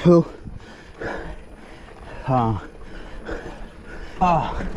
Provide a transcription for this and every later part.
ഹോ. ആ ആ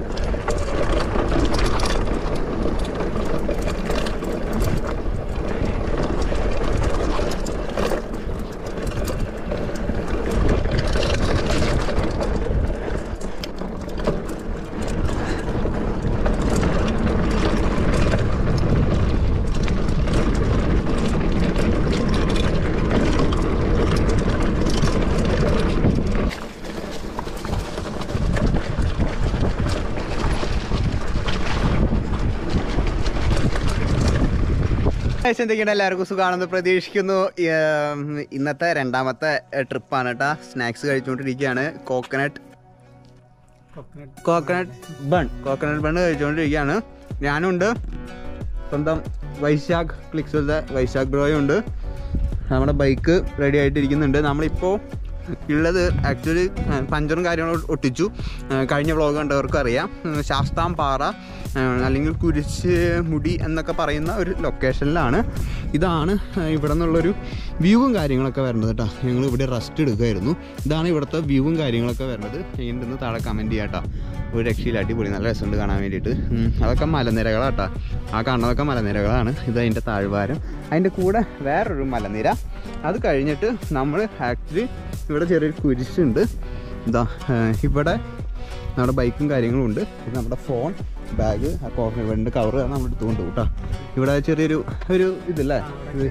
ഗൈസ്, എന്തൊക്കെയാണ് എല്ലാവർക്കും സുഖമാണെന്ന് പ്രതീക്ഷിക്കുന്നു ഏം, ഇന്നത്തെ രണ്ടാമത്തെ ട്രിപ്പാണ് കേട്ടോ സ്നാക്സ് കഴിച്ചുകൊണ്ടിരിക്കുകയാണ് coconut coconut bun coconut bun കഴിച്ചുകൊണ്ടിരിക്കുകയാണ് ഞാനുണ്ട് സ്വന്തം വൈശാഖ് ക്ലിക്സിലത്തെ വൈശാഖ് ബ്രോയും ഉണ്ട് നമ്മുടെ ബൈക്ക് റെഡി ആയിട്ടിരിക്കുന്നുണ്ട് നമ്മളിപ്പോൾ ഉള്ളത് ആക്ച്വലി പഞ്ചറും കാര്യങ്ങളും ഒട്ടിച്ചു ആ, കഴിഞ്ഞ വ്ളോഗ് കണ്ടവർക്കും അറിയാം ഉം, ശാസ്താം പാറ ആ, അല്ലെങ്കിൽ കുരിശ് മുടി എന്നൊക്കെ പറയുന്ന ഒരു ലൊക്കേഷനിലാണ് ഇതാണ് ആ, ഇവിടെ നിന്നുള്ളൊരു വ്യൂവും കാര്യങ്ങളൊക്കെ വരേണ്ടത് കേട്ടോ ഞങ്ങൾ ഇവിടെ റെസ്റ്റ് എടുക്കുമായിരുന്നു ഇതാണ് ഇവിടുത്തെ വ്യൂവും കാര്യങ്ങളൊക്കെ വരേണ്ടത് ഇതിൻ്റെ താഴെ കമൻറ്റ് ചെയ്യാം കേട്ടോ ഒരു രക്ഷയില്ല അടിപൊളി നല്ല രസമുണ്ട് കാണാൻ വേണ്ടിയിട്ട് ഉം, അതൊക്കെ മലനിരകളാട്ടോ ആ കാണുന്നതൊക്കെ മലനിരകളാണ് ഇത് അതിൻ്റെ താഴ്വാരം അതിൻ്റെ കൂടെ വേറൊരു മലനിര അത് കഴിഞ്ഞിട്ട് നമ്മൾ ആക്ച്വലി ഇവിടെ ചെറിയൊരു കുരിശുണ്ട് ഇതാ ഏഹ്, ഇവിടെ നമ്മുടെ ബൈക്കും കാര്യങ്ങളും ഉണ്ട് ഇത് നമ്മുടെ ഫോൺ ബാഗ് ആ കോഫി വെണ്ട് കവർ നമ്മൾ എടുത്തുകൊണ്ട് കേട്ടോ ഇവിടെ ചെറിയൊരു ഒരു ഇതില്ലേ ഇത്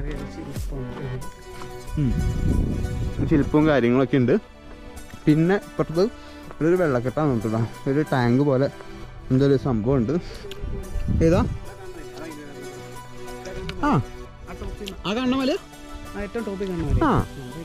ഉം. ശില്പവും കാര്യങ്ങളൊക്കെ ഉണ്ട് പിന്നെ ഇപ്പുറത്ത് ഇവിടെ ഒരു വെള്ളക്കെട്ടാണ് കേട്ടോ ഒരു ടാങ്ക് പോലെ എന്തോ ഒരു സംഭവം ഉണ്ട് ഏതാ ആ ആ കണ്ണമല ഏറ്റവും ടോപ്പിൽ കാണുന്നത് ആ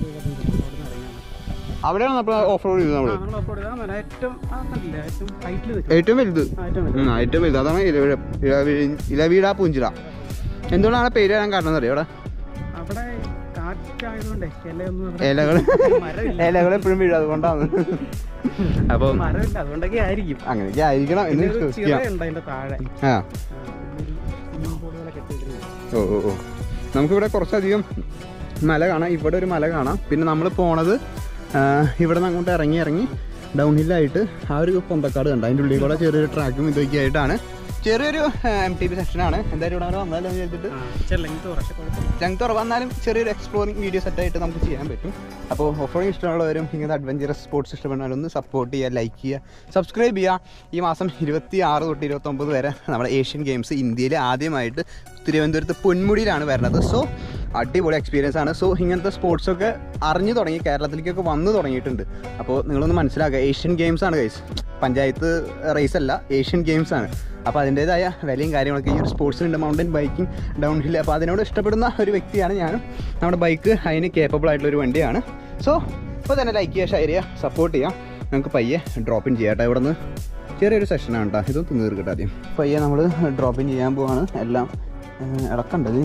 അവിടെയാണ് നമ്മൾ ഓഫ് റോഡ് ചെയ്തത് നമ്മൾ ഏറ്റവും ആ കണ്ടില്ലേ ഏറ്റവും ഹൈറ്റിൽ ഏറ്റവും വലുത് ഏറ്റവും ഉം, ഏറ്റവും വലുത് അതാണ് ഇലവീഴ ഇലവീ- ഇലവീഴ പൂഞ്ചിറ എന്തുകൊണ്ടാണ് പേര് വരാൻ കാരണം എന്നറിയോ അവിടെ അവിടെ കാറ്റായതുകൊണ്ടേ ഇലയൊന്നും അവിടെ ഇലകൾ മരമില്ല ഇലകൾ എപ്പോഴും വീഴും അതുകൊണ്ടാണ് അപ്പോൾ മരമില്ല അതുകൊണ്ടൊക്കെ ആയിരിക്കും അങ്ങനെയൊക്കെ ആയിരിക്കണം എന്ന് പിന്നെ ഒരു വിശ്വസിക്കാം ചിറയുണ്ട് അതിന്റെ താഴെ ആ ആ, വലിയൊരു swimming pool പോലെ കെട്ടിയിട്ടിരുന്നത്. ഓ ഓ ഓ നമുക്കിവിടെ കുറച്ചധികം മല കാണാം ഇവിടെ ഒരു മല കാണാം പിന്നെ നമ്മൾ പോണത് ആ, ഇവിടെ നിന്ന് അങ്ങോട്ട് ഇറങ്ങി ഇറങ്ങി ഡൗൺ ഹില്ലായിട്ട് ആ ഒരു പൊന്തക്കാട് കണ്ട അതിൻ്റെ ഉള്ളിൽ കൂടെ ചെറിയൊരു ട്രാക്കും ഇതൊക്കെ ആയിട്ടാണ് ചെറിയൊരു എം ടി പി സെക്ഷനാണ് എന്തായാലും ഇവിടെ വന്നാലും വിചാരിച്ചിട്ട് ആ, ഇച്ചിരി length കുറച്ച് കുഴപ്പമില്ല. ഞങ്ങൾക്ക് തുറ വന്നാലും ചെറിയൊരു എക്സ്പ്ലോറിംഗ് വീഡിയോ സെറ്റായിട്ട് നമുക്ക് ചെയ്യാൻ പറ്റും അപ്പോൾ ഓഫ് റോഡിങ് ഇഷ്ടമുള്ളവരും ഇങ്ങനത്തെ അഡ്വഞ്ചറസ് സ്പോർട്സ് ഇഷ്ടപ്പെടുന്നവരും ഒന്ന് സപ്പോർട്ട് ചെയ്യുക ലൈക്ക് ചെയ്യുക സബ്സ്ക്രൈബ് ചെയ്യുക ഈ മാസം ഇരുപത്തി ആറ് തൊട്ട് ഇരുപത്തൊമ്പത് വരെ നമ്മുടെ ഏഷ്യൻ ഗെയിംസ് ഇന്ത്യയിൽ ആദ്യമായിട്ട് തിരുവനന്തപുരത്ത് പൊന്മുടിയിലാണ് വരുന്നത് സോ അടിപൊളി എക്സ്പീരിയൻസ് ആണ് സോ ഇങ്ങനത്തെ സ്പോർട്സൊക്കെ അറിഞ്ഞു തുടങ്ങി കേരളത്തിലേക്കൊക്കെ വന്നു തുടങ്ങിയിട്ടുണ്ട് അപ്പോൾ നിങ്ങളൊന്ന് മനസ്സിലാക്കുക ഏഷ്യൻ ഗെയിംസ് ആണ് ഗൈസ് പഞ്ചായത്ത് റേസ് അല്ല ഏഷ്യൻ ഗെയിംസ് ആണ് അപ്പോൾ അതിൻ്റേതായ വിലയും കാര്യങ്ങളൊക്കെ ഈ ഒരു സ്പോർട്സിനുണ്ട് മൗണ്ടൻ ബൈക്കിംഗ് ഡൗൺ ഹിൽ അപ്പോൾ അതിനോട് ഇഷ്ടപ്പെടുന്ന ഒരു വ്യക്തിയാണ് ഞാനും നമ്മുടെ ബൈക്ക് അതിന് കേപ്പബിൾ ആയിട്ടുള്ള ഒരു വണ്ടിയാണ് സോ ഇപ്പോൾ തന്നെ ലൈക്ക് ചെയ്യുക ഷെയർ ചെയ്യുക സപ്പോർട്ട് ചെയ്യാം നമുക്ക് പയ്യെ ഡ്രോപ്പ് ഇൻ ചെയ്യാം കേട്ടോ ഇവിടെ നിന്ന് ചെറിയൊരു സെഷനാണ് കേട്ടോ ഇതൊന്ന് തീർക്കട്ടെ ആദ്യം പയ്യെ നമ്മൾ ഡ്രോപ്പ് ഇൻ ചെയ്യാൻ പോവാണ് എല്ലാം ഏഹ്, ഇളക്കണ്ടത്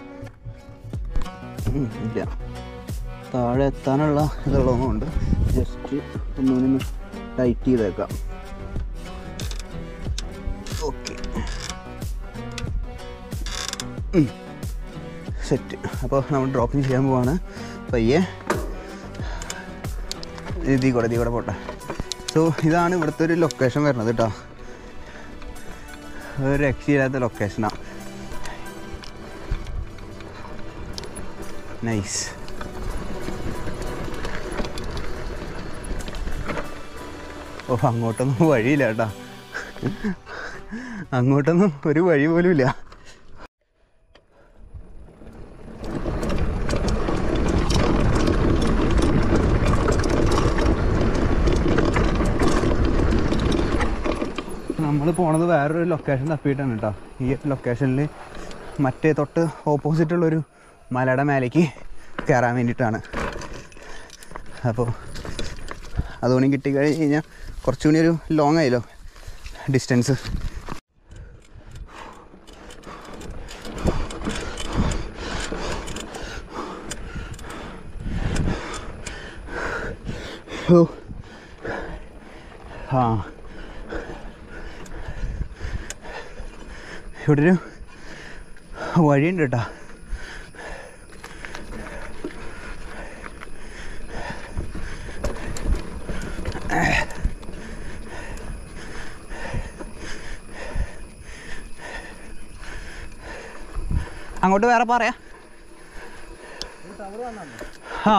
ഉം, ഇല്ല താഴെ എത്താനുള്ള ഇതുള്ളതുകൊണ്ട് ജസ്റ്റ് ഒന്നുകൂടി ടൈറ്റ് ചെയ്തേക്കാം ഓക്കെ സെറ്റ് അപ്പോൾ നമ്മൾ ഡ്രോപ്പിംഗ് ചെയ്യാൻ പോവാണ് പയ്യെ ഇതീ കൂടെ ഇതീ കൂടെ പോട്ടെ സോ ഇതാണ് ഇവിടുത്തെ ഒരു ലൊക്കേഷൻ വരുന്നത് കേട്ടോ ഒരു രക്ഷയില്ലാത്ത ലൊക്കേഷനാണ് നൈസ് ഓ അങ്ങോട്ടൊന്നും വഴിയില്ല കേട്ടോ അങ്ങോട്ടൊന്നും ഒരു വഴി പോലും ഇല്ല നമ്മൾ പോണത് വേറൊരു ലൊക്കേഷൻ തപ്പിയിട്ടാണ് കേട്ടോ ഈ ലൊക്കേഷനിൽ മറ്റേ തൊട്ട് ഓപ്പോസിറ്റുള്ളൊരു മലയുടെ മേലേക്ക് കയറാൻ വേണ്ടിയിട്ടാണ് അപ്പോൾ അതുകൊണ്ട് കിട്ടിക്കഴിഞ്ഞ് കഴിഞ്ഞാൽ കുറച്ചുകൂടി ഒരു ലോങ് ആയല്ലോ ഡിസ്റ്റൻസ് ഓ ആ ഇവിടെ ഒരു വഴിയുണ്ട് കേട്ടോ അങ്ങോട്ട് വേറെ പറയാ ആ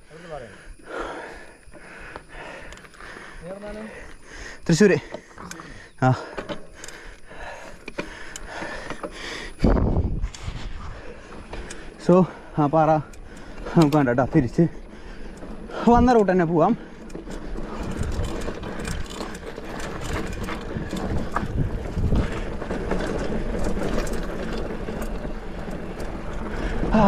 തൃശ്ശൂര് ആ സോ ആ പാറ നമുക്ക് വേണ്ട കേട്ടോ തിരിച്ച് വന്ന റൂട്ട് തന്നെ പോവാം ആ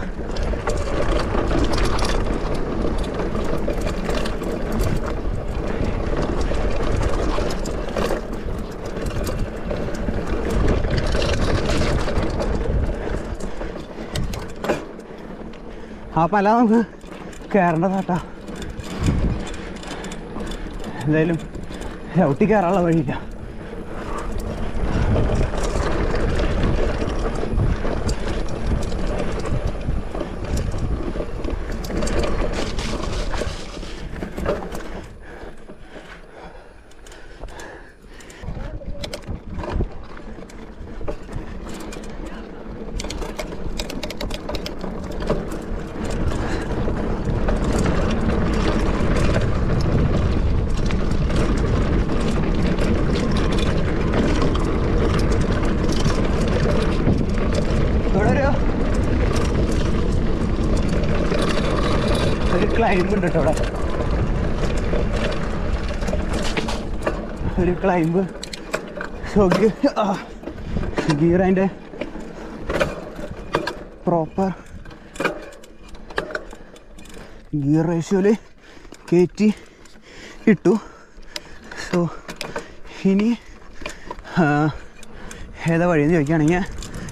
ആ പല നമുക്ക് കയറേണ്ടതാട്ടാ എന്തായാലും ചവിട്ടി കയറാനുള്ള വഴിയില്ല ഇവിടെ ഒരു ഒരു ക്ലൈംബ് ഉണ്ട് കേട്ടോ ഇവിടെ ഒരു ക്ലൈംബ് സോ ഗിയർ അതിൻ്റെ പ്രോപ്പർ ഗിയർ റേഷ്യോയിൽ കയറ്റി ഇട്ടു സോ ഇനി ആ, ഏതാ വഴിയെന്ന് ചോദിക്കുകയാണെങ്കിൽ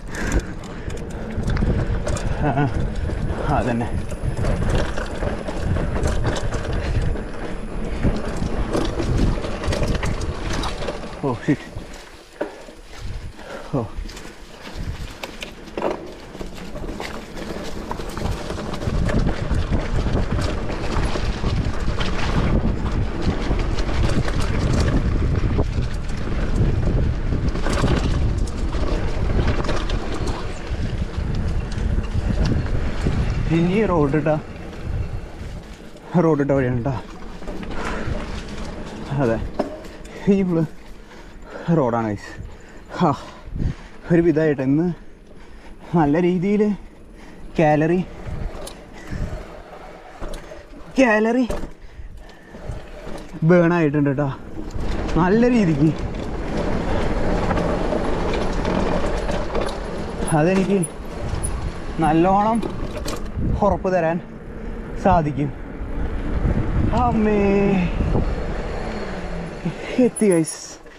ആ, അതന്നെ ഓ ഷിറ്റ് ഓ ഇനി റോഡ് ഇട്ടാ റോഡ് ഇട്ട വഴിയാണ് കേട്ടോ അതെ ഈ ഫുള്ള് റോഡാണ് ഗൈസ് ഹാ ഒരു വിധമായിട്ട് ഇന്ന് നല്ല രീതിയിൽ കാലറി കാലറി ബേൺ ആയിട്ടുണ്ട് കേട്ടോ നല്ല രീതിക്ക് അതെനിക്ക് നല്ലോണം ഉറപ്പ് തരാൻ സാധിക്കും അമ്മേ എത്തി ഗൈസ്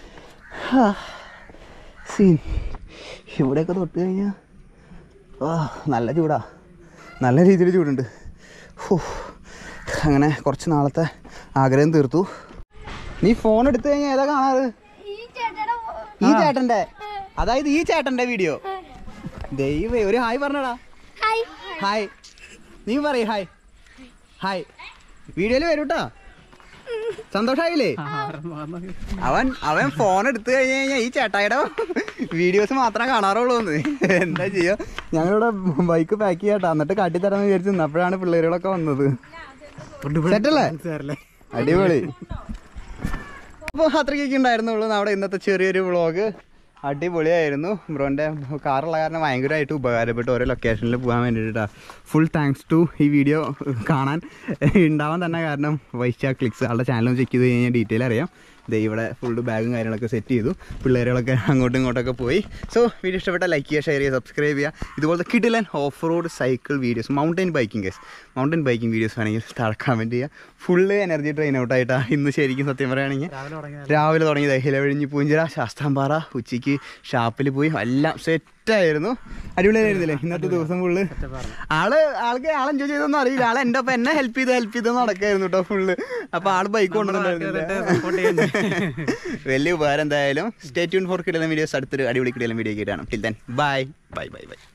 സീൻ ഇവിടെയൊക്കെ തൊട്ട് കഴിഞ്ഞാൽ ആ നല്ല ചൂടാ നല്ല രീതിയിൽ ചൂടുണ്ട് ഹോ അങ്ങനെ കുറച്ച് നാളത്തെ ആഗ്രഹം തീർത്തു നീ ഫോൺ എടുത്തു കഴിഞ്ഞാൽ ഏതാ കാണാറ് ഈ ചേട്ടയുടെ ഈ ചേട്ടന്റെ അതായത് ഈ ചേട്ടന്റെ വീഡിയോ ദൈവേ ഒരു ഹായ് പറഞ്ഞടാ ഹായ് ഹായ് നീ പറയ് ഹായ് ഹായ് വീഡിയോയിൽ വരൂട്ടാ സന്തോഷായില്ലേ അവൻ അവൻ ഫോൺ എടുത്തു കഴിഞ്ഞു കഴിഞ്ഞാൽ ഈ ചേട്ടായിയുടെ വീഡിയോസ് മാത്രമേ കാണാറുള്ളൂ എന്ന് എന്താ ചെയ്യാ ഞങ്ങളിവിടെ ബൈക്ക് പാക്ക് ചെയ്യാട്ടാ എന്നിട്ട് കാട്ടിത്തരാന്ന് വിചാരിച്ചു നിന്നപ്പോഴാണ് പിള്ളേരുകളൊക്കെ വന്നത് സെറ്റല്ലേ അടിപൊളി അപ്പോൾ അത്രയ്ക്കൊക്കെ ഉണ്ടായിരുന്നുള്ളൂ നമ്മുടെ ഇന്നത്തെ ചെറിയൊരു വ്ളോഗ് അടിപൊളിയായിരുന്നു ബ്രോൻ്റെ കാറുള്ള കാരണം ഭയങ്കരമായിട്ട് ഉപകാരപ്പെട്ടു ഓരോ ലൊക്കേഷനിൽ പോകാൻ വേണ്ടിയിട്ടാ ഫുൾ താങ്ക്സ് ടു ഈ വീഡിയോ കാണാൻ ഉണ്ടാവാൻ തന്നെ കാരണം വൈശാഖ് ക്ലിക്സ് ആളുടെ ചാനൽ ചെക്ക് ചെയ്ത് കഴിഞ്ഞാൽ ഡീറ്റെയിൽ അറിയാം ദേ ഇവിടെ ഫുള്ള് ബാഗും കാര്യങ്ങളൊക്കെ സെറ്റ് ചെയ്തു പിള്ളേരുകളൊക്കെ അങ്ങോട്ടും ഇങ്ങോട്ടൊക്കെ പോയി സോ വീഡിയോ ഇഷ്ടപ്പെട്ടാൽ ലൈക്ക് ചെയ്യുക ഷെയർ ചെയ്യുക സബ്സ്ക്രൈബ് ചെയ്യുക ഇതുപോലത്തെ കിഡിലൻ off road cycle videos mountain biking case mountain biking videos വേണമെങ്കിൽ താഴെ കമൻറ്റ് ചെയ്യുക ഫുള്ള് എനർജി ട്രെയിൻ ഔട്ടായിട്ടാണ് ഇന്ന് ശരിക്കും സത്യം പറയുകയാണെങ്കിൽ രാവിലെ തുടങ്ങിയ രാവിലെ തുടങ്ങിയത് ഹിലവഴിഞ്ഞ് പൂഞ്ചിറ ശാസ്താംപാറ ഉച്ചയ്ക്ക് ഷാപ്പിൽ പോയി എല്ലാം സെറ്റായിരുന്നു അടിപൊളിയായിരുന്നില്ലേ ഇന്നത്തെ ദിവസം ഫുള്ള് ആള് ആൾക്ക് ആൾ എൻജോയ് ചെയ്തൊന്നും അറിയില്ല ആൾ എൻ്റെ ഒപ്പം എന്നെ ഹെൽപ്പ് ചെയ്ത് ഹെൽപ്പ് ചെയ്ത് നടക്കായിരുന്നു കേട്ടോ ഫുള്ള് അപ്പൊ ആള് ബൈക്ക് കൊണ്ടുവന്നിട്ടുണ്ടായിരുന്നില്ല വലിയ ഉപകാരം എന്തായാലും സ്റ്റേ ട്യൂൺ ഫോർ കിടലം വീഡിയോസ് അടുത്തൊരു അടിപൊളി കിടലം വീഡിയോ ആയിട്ടാണ് till then bye bye bye by